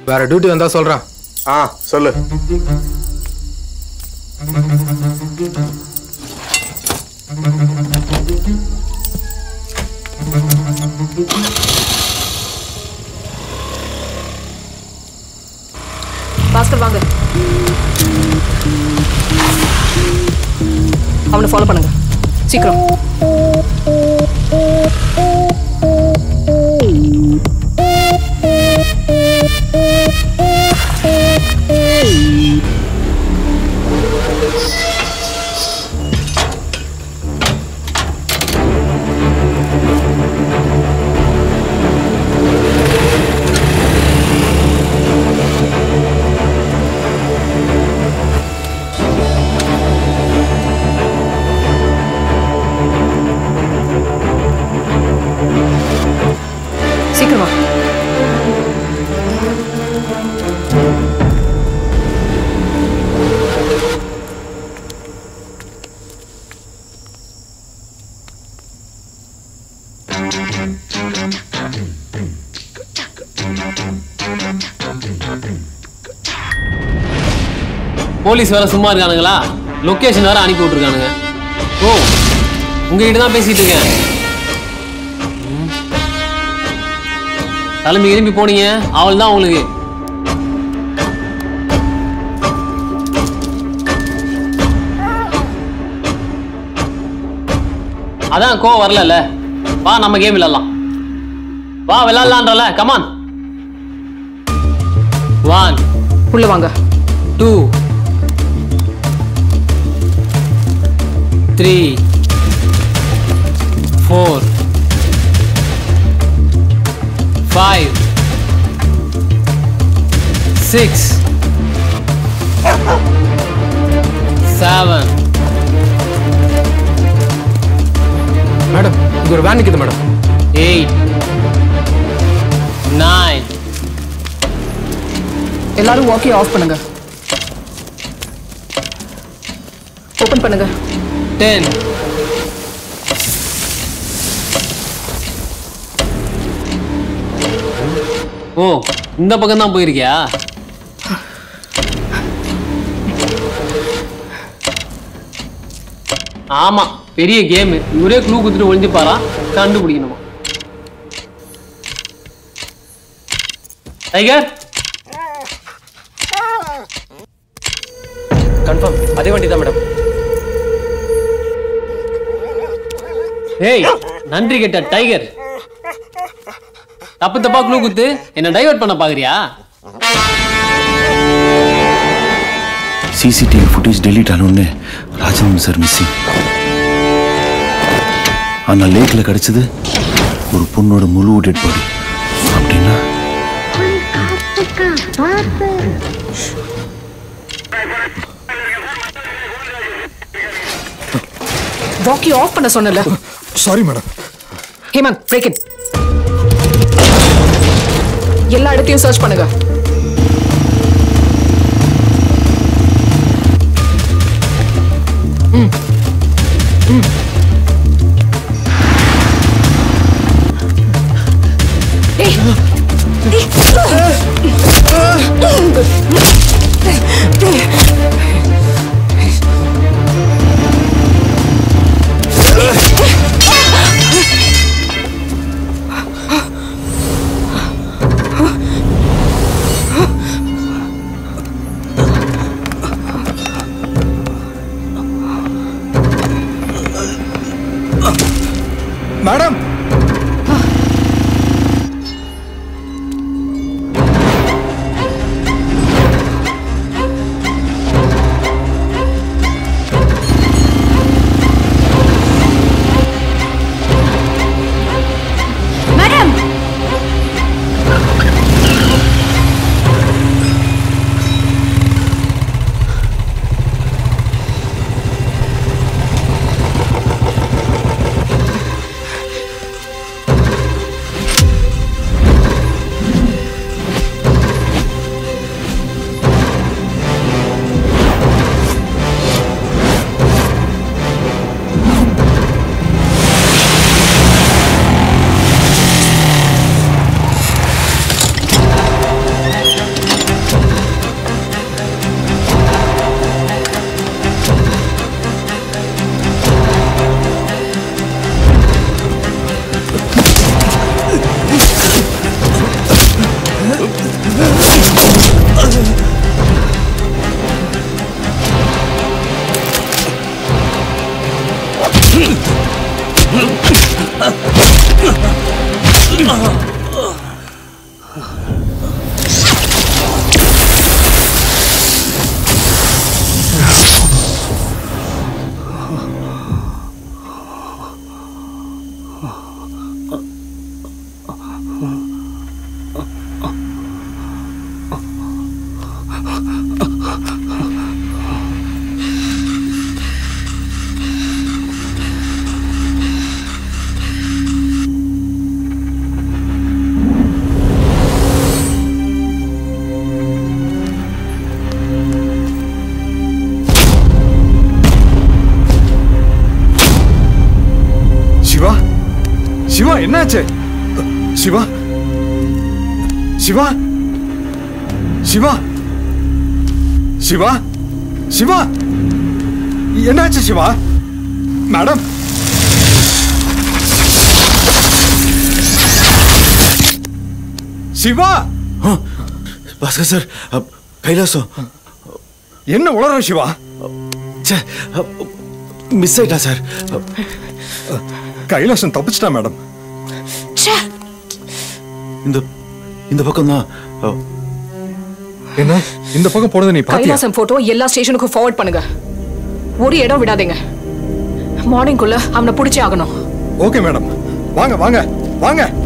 வேற டியூட்டி வந்தா சொல்றேன் ஆ சொல்லு பாஸ்கர் வாங்க அவனை ஃபாலோ பண்ணுங்க சீக்கிரம் சீக்கிரமா போலீஸ் வேற சும்மா இருக்கானுங்களா லொகேஷன் வேற அனுப்பி விட்டுருக்கானுங்க ஓ உங்ககிட்ட தான் பேசிட்டு இருக்கேன் ம். கிளம்பி கிளம்பி போனீங்க அவள் தான் உங்களுக்கு அதான் கோ வரல வா நம்ம கேம் விளையாடலாம் வா விளையாடலான்றல கமான் ஒன் உள்ள வாங்க two three four five six seven madam இங்க ஒரு வேன் நிக்குது மேடம் எயிட் நைன் எல்லாரும் வாக்கி ஆஃப் பண்ணுங்க ஓபன் பண்ணுங்க டென் ஓ இந்த பக்கம் தான் போயிருக்கியா ஆமா பெரிய கேம் இவரே க்ளூ குத்துட்டு ஒளிஞ்சுப்பாரா கண்டுபிடிக்கணுமா டைகர் கன்ஃபார்ம் அதே வண்டி தான் மேடம் ஏய் நன்றி கேட்ட டைகர் தப்பு தப்பா க்ளூ குத்து என்ன டைவர்ட் பண்ண பாக்குறியா சிசிடிவி ஃபுட்டேஜ் டெலீட் ஆனோடனே ராஜேந்திரன் சார் மிஸ்ஸிங் ஆனால் லேக்கில் கிடைச்சது ஒரு பொண்ணோட முழு டெட் பாடி அப்படின்னா வாக்கி ஆஃப் பண்ண சொன்னல sorry madam Hemant break it எல்லா இடத்தையும் சர்ச் பண்ணுங்க ம். ம். ஏய். மேடம் சிவா சிவா என்னாச்சு சிவா சிவா சிவா சிவா சிவா என்னாச்சு Shiva madam Shiva Bhaskar sir up, Kailasam என்ன உளற சிவா ச்சே மிஸ் ஆயிட்டா சார் கைலாசம் தப்பிச்சிட்டா மேடம் ச்சே இந்த இந்த பக்கம் தான் என்ன இந்த பக்கம் போனதை நீ பாத்தியா கைலாசம் போட்டோ எல்லா ஸ்டேஷனுக்கும் ஃபார்வர்ட் பண்ணுங்க ஒரு இடம் விடாதீங்க மார்னிங்குள்ள அவனை பிடிச்சே ஆகணும் ஓகே மேடம் வாங்க வாங்க வாங்க